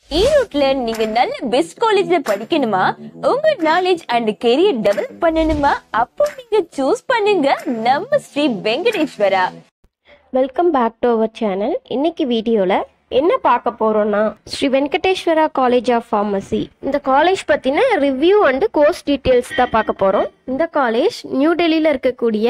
ஈரோட்ல நீங்க நல்ல பெஸ்ட் காலேஜ்ல படிக்கணுமா உங்க நாலேஜ் அண்ட் கெரியர் டெவலப் பண்ணணுமா அப்போ நீங்க சூஸ் பண்ணுங்க நம்ம Sri Venkateswara welcome back to our channel இன்னைக்கு வீடியோவில் என்ன பார்க்க போறோம்னா Sri Venkateswara college of pharmacy இந்த காலேஜ் பற்றின ரிவ்யூ அண்டு கோர்ஸ் டீட்டெயில்ஸ் தான் பார்க்க போகிறோம் இந்த காலேஜ் நியூ டெல்லியில் இருக்கக்கூடிய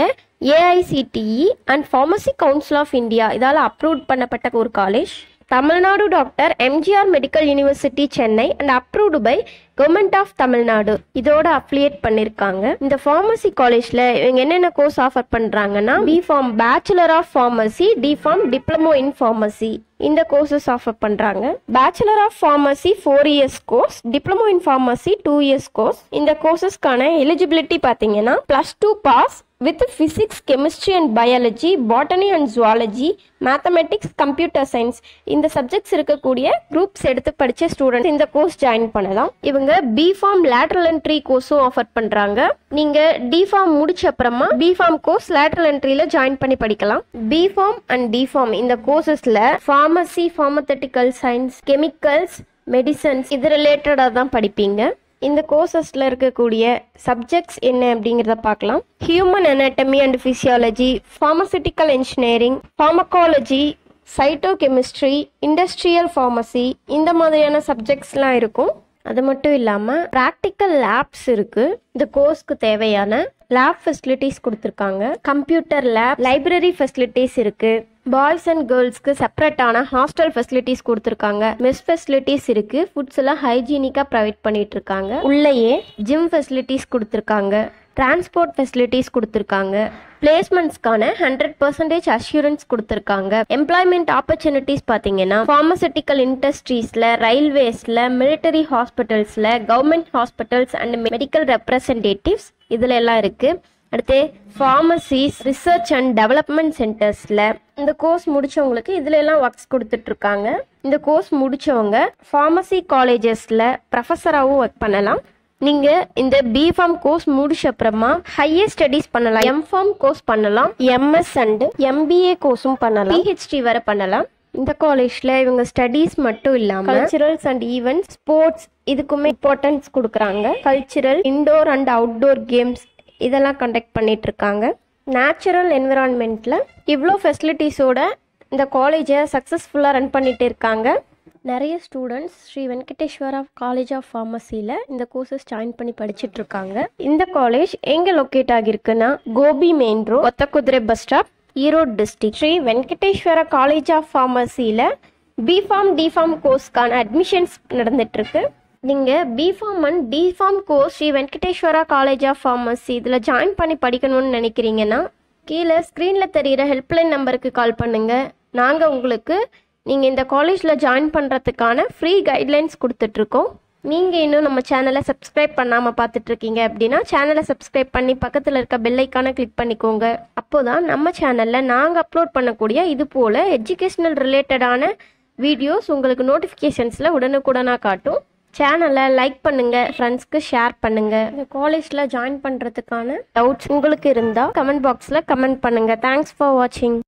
AICTE and pharmacy council of India இதால் அப்ரூவ் பண்ணப்பட்ட ஒரு college Tamil Nadu doctor MGR medical university Chennai and approved by government of Tamil Nadu இதோட அஃபிலியேட் பண்ணிருக்காங்க இந்த ஃபார்மசி காலேஜ்ல இவங்க என்னென்ன கோர்ஸ் ஆஃபர் பண்றாங்கன்னா B pharm bachelor of pharmacy D pharm diploma in pharmacy இந்த கோர்சஸ் ஆஃபர் பண்றாங்க bachelor of pharmacy four years course diploma in pharmacy two years course இந்த கோர்சஸ்க்கான எலிஜிபிலிட்டி பார்த்தீங்கன்னா plus two pass with physics chemistry and biology botany and zoology mathematics computer science இந்த subjects இருக்கக்கூடிய groups எடுத்து படிச்ச student இந்த course join பண்ணலாம் இவங்க பி ஃபார்ம் லேட்ரல் என்ட்ரி கோர்ஸும் ஆஃபர் பண்றாங்க நீங்க டி ஃபார்ம் முடிச்ச அப்புறமா பி ஃபார்ம் கோர்ஸ் லேட்ரல் என்ட்ரில ஜாயின் பண்ணி படிக்கலாம் B pharm and D pharm இந்த கோர்சஸ்ல pharmacy pharmaceutical science chemicals medicines இது ரிலேட்டடாக தான் படிப்பீங்க இந்த கோர்சஸில் இருக்கக்கூடிய சப்ஜெக்ட்ஸ் என்ன அப்படிங்கிறத பார்க்கலாம் human anatomy and physiology pharmaceutical engineering pharmacology cytochemistry industrial pharmacy இந்த மாதிரியான சப்ஜெக்ட்ஸ்லாம் இருக்கும் அது மட்டும் இல்லாமல் ப்ராக்டிக்கல் லேப்ஸ் இருக்குது இந்த கோர்ஸ்க்கு தேவையான லேப் ஃபெசிலிட்டிஸ் கொடுத்துருக்காங்க கம்ப்யூட்டர் லேப் லைப்ரரி ஃபெசிலிட்டிஸ் இருக்குது பாய்ஸ் அண்ட் கேர்ள்ஸ்க்கு செப்பரேட்டான ஹாஸ்டல் ஃபெசிலிட்டிஸ் கொடுத்துருக்காங்க மெஸ் ஃபெசிலிட்டிஸ் இருக்கு ஃபுட்ஸ் எல்லாம் ஹைஜீனிக்காக ப்ரொவைட் பண்ணிட்டு இருக்காங்க உள்ளேயே ஜிம் ஃபெசிலிட்டிஸ் கொடுத்துருக்காங்க டிரான்ஸ்போர்ட் ஃபெசிலிட்டிஸ் கொடுத்துருக்காங்க பிளேஸ்மெண்ட்ஸ்க்கான ஹண்ட்ரட் பர்சன்டேஜ் அஷூரன்ஸ் கொடுத்துருக்காங்க எம்ப்ளாய்மெண்ட் ஆப்பர்ச்சுனிட்டிஸ் பார்த்தீங்கன்னா ஃபார்மசூட்டிக்கல் இண்டஸ்ட்ரீஸில் ரயில்வேஸில் மிலிட்டரி ஹாஸ்பிட்டல்ஸில் government hospitals and medical representatives இதில் எல்லாம் இருக்குது அடுத்து ஃபார்மசிஸ் ரிசர்ச் அண்ட் டெவலப்மெண்ட் சென்டர்ஸில் இந்த கோர்ஸ் முடிச்சவங்களுக்கு இதுல எல்லாம் ஒர்க்ஸ் கொடுத்துட்ருக்காங்க இந்த கோர்ஸ் முடிச்சவங்க ஃபார்மசி காலேஜஸில் ப்ரொஃபஸராகவும் ஒர்க் பண்ணலாம் நீங்கள் இந்த பிஃபார்ம் கோர்ஸ் முடிச்ச அப்புறமா ஹையர் ஸ்டடீஸ் பண்ணலாம் எம்ஃபார்ம் கோர்ஸ் பண்ணலாம் எம்எஸ் அண்ட் எம்பிஏ கோர்ஸும் பண்ணலாம் பிஹெச்டி வரை பண்ணலாம் இந்த காலேஜ்ல இவங்க ஸ்டடீஸ் மட்டும் இல்லாம கல்ச்சுரல்ஸ் அண்ட் ஈவெண்ட்ஸ் ஸ்போர்ட்ஸ் இதுக்குமே இம்பார்ட்டன்ஸ் கொடுக்குறாங்க cultural indoor and outdoor games இதெல்லாம் கண்டக்ட் பண்ணிட்டு இருக்காங்க நேச்சுரல் என்விரான்மெண்ட்ல இவ்வளோ ஃபெசிலிட்டிஸோட இந்த காலேஜை சக்ஸஸ்ஃபுல்லாக ரன் பண்ணிட்டு இருக்காங்க நிறைய students Shri Venkateswara college of ஃபார்மசியில் இந்த கோர்சஸ் ஜாயின் பண்ணி படிச்சுட்டு இருக்காங்க இந்த காலேஜ் எங்கே லொக்கேட் ஆகிருக்குன்னா Gobi main road Othakuthirai bus stop Erode district Shri Venkateswara college of ஃபார்மசியில் பிஃபார்ம் டிஃபார்ம் கோர்ஸ்க்கான அட்மிஷன்ஸ் நடந்துட்டு இருக்கு நீங்கள் B Pharm and D Pharm course Shri Venkateswara college of pharmacy இதில் ஜாயின் பண்ணி படிக்கணும்னு நினைக்கிறீங்கன்னா கீழே ஸ்க்ரீனில் தெரிகிற ஹெல்ப்லைன் நம்பருக்கு கால் பண்ணுங்கள் நாங்கள் உங்களுக்கு நீங்கள் இந்த காலேஜில் ஜாயின் பண்ணுறதுக்கான ஃப்ரீ கைட்லைன்ஸ் கொடுத்துட்ருக்கோம் நீங்கள் இன்னும் நம்ம சேனலை சப்ஸ்கிரைப் பண்ணாமல் பார்த்துட்ருக்கீங்க அப்படின்னா சேனலை சப்ஸ்கிரைப் பண்ணி பக்கத்தில் இருக்க பெல்லைக்கான கிளிக் பண்ணிக்கோங்க அப்போ தான் நம்ம சேனலில் நாங்கள் அப்லோட் பண்ணக்கூடிய இது போல் எஜுகேஷ்னல் ரிலேட்டடான வீடியோஸ் உங்களுக்கு நோட்டிஃபிகேஷன்ஸில் உடனுக்குடனாக காட்டும் சேனலை லைக் பண்ணுங்க ஃப்ரெண்ட்ஸ்க்கு ஷேர் பண்ணுங்க இந்த காலேஜில் ஜாயின் பண்ணுறதுக்கான டவுட்ஸ் உங்களுக்கு இருந்தால் கமெண்ட் பாக்ஸில் கமெண்ட் பண்ணுங்க தேங்க்ஸ் ஃபார் வாட்சிங்